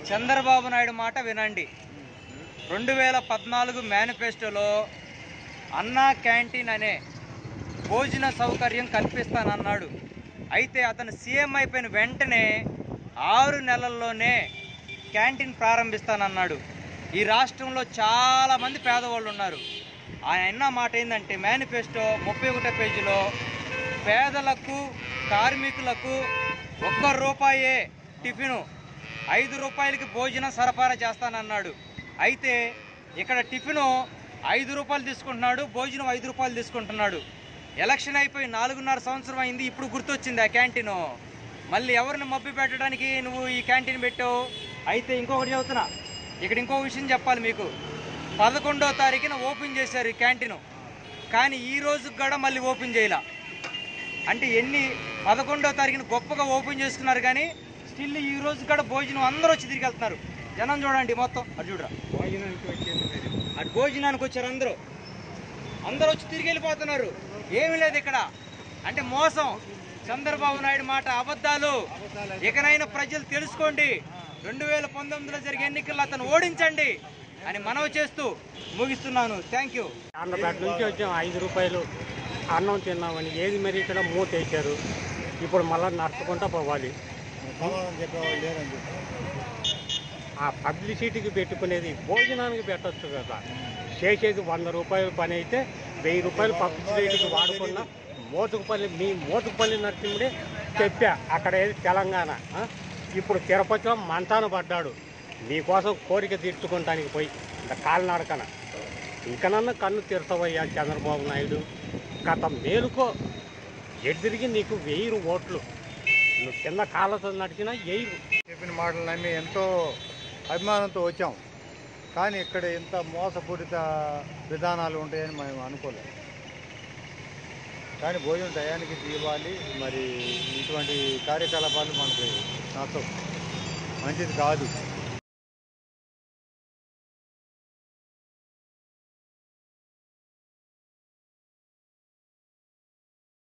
చంద్రబాబు నాయుడు మాట వినండి రెండు వేల పద్నాలుగు మేనిఫెస్టోలో అన్నా క్యాంటీన్ అనే భోజన సౌకర్యం కల్పిస్తానన్నాడు అయితే అతను సీఎం అయిపోయిన వెంటనే ఆరు నెలల్లోనే క్యాంటీన్ ప్రారంభిస్తానన్నాడు ఈ రాష్ట్రంలో చాలామంది పేదవాళ్ళు ఉన్నారు ఆయన అన్న మాట ఏంటంటే మేనిఫెస్టో ముప్పై ఒకటో పేజీలో పేదలకు కార్మికులకు ఒక్క రూపాయే టిఫిను ఐదు రూపాయలకి భోజనం సరఫరా చేస్తానన్నాడు అయితే ఇక్కడ టిఫిను ఐదు రూపాయలు తీసుకుంటున్నాడు భోజనం ఐదు రూపాయలు తీసుకుంటున్నాడు ఎలక్షన్ అయిపోయి నాలుగున్నర సంవత్సరం అయింది ఇప్పుడు గుర్తొచ్చింది ఆ క్యాంటీన్ మళ్ళీ ఎవరిని మబ్బి పెట్టడానికి నువ్వు ఈ క్యాంటీన్ పెట్టావు అయితే ఇంకొకటి చెబుతున్నా ఇక్కడ ఇంకో విషయం చెప్పాలి మీకు పదకొండో తారీఖున ఓపెన్ చేశారు ఈ క్యాంటీన్ కానీ ఈ రోజుకి కూడా మళ్ళీ ఓపెన్ చేయాల అంటే ఎన్ని పదకొండో తారీఖున గొప్పగా ఓపెన్ చేసుకున్నారు కానీ స్టిల్ ఈ రోజు కూడా భోజనం అందరూ వచ్చి తిరిగి వెళ్తున్నారు జనం చూడండి మొత్తం అటు చూడరా అటు భోజనానికి వచ్చారు అందరూ అందరూ వచ్చి తిరిగి వెళ్ళిపోతున్నారు ఏమీ లేదు ఇక్కడ అంటే మోసం చంద్రబాబు నాయుడు మాట అబద్ధాలు ఇకనైనా ప్రజలు తెలుసుకోండి రెండు వేల పంతొమ్మిదిలో జరిగే ఎన్నికల్లో అతను ఓడించండి అని మనవి చేస్తూ ముగిస్తున్నాను థ్యాంక్ యూ ఆంధ్రపేట నుంచి వచ్చాం ఐదు రూపాయలు అన్నం తిన్నామని ఏది మరి ఇక్కడ మూత వేశారు ఇప్పుడు మళ్ళీ నడుచుకుంటా పోవాలి ఆ పబ్లిసిటీకి పెట్టుకునేది భోజనానికి పెట్టొచ్చు కదా చేసేది వంద రూపాయల పని అయితే వెయ్యి రూపాయలు పబ్లిసిటీకి వాడుకున్నా మోతుకుపల్లి మీ మోతుకుపల్లి నరసింహుడే చెప్పా అక్కడ ఏది తెలంగాణ ఆ? ఇప్పుడు తిరుపతిలో మంతాన పడ్డాడు నీకోసం కోరిక తీర్చుకుంటానికి పోయి ఇంత కాలినడకన ఇంకనన్నా కన్ను తెరసవయ్యా చంద్రబాబు నాయుడు గత మేలుకో ఎదురిగి నీకు వెయ్యి ఓట్లు నువ్వు కింద కాళ్ళతో నడిచినా ఎయ్యి చెప్పిన మాటలు నమ్మి ఎంతో అభిమానంతో వచ్చాం కానీ ఇక్కడ ఇంత మోసపూరిత విధానాలు ఉంటాయని మేము అనుకోలేదు కానీ భోజనం టయానికి ఇవ్వాలి మరి ఇటువంటి కార్యకలాపాలు మనకి నచ్చవు మంచిది కాదు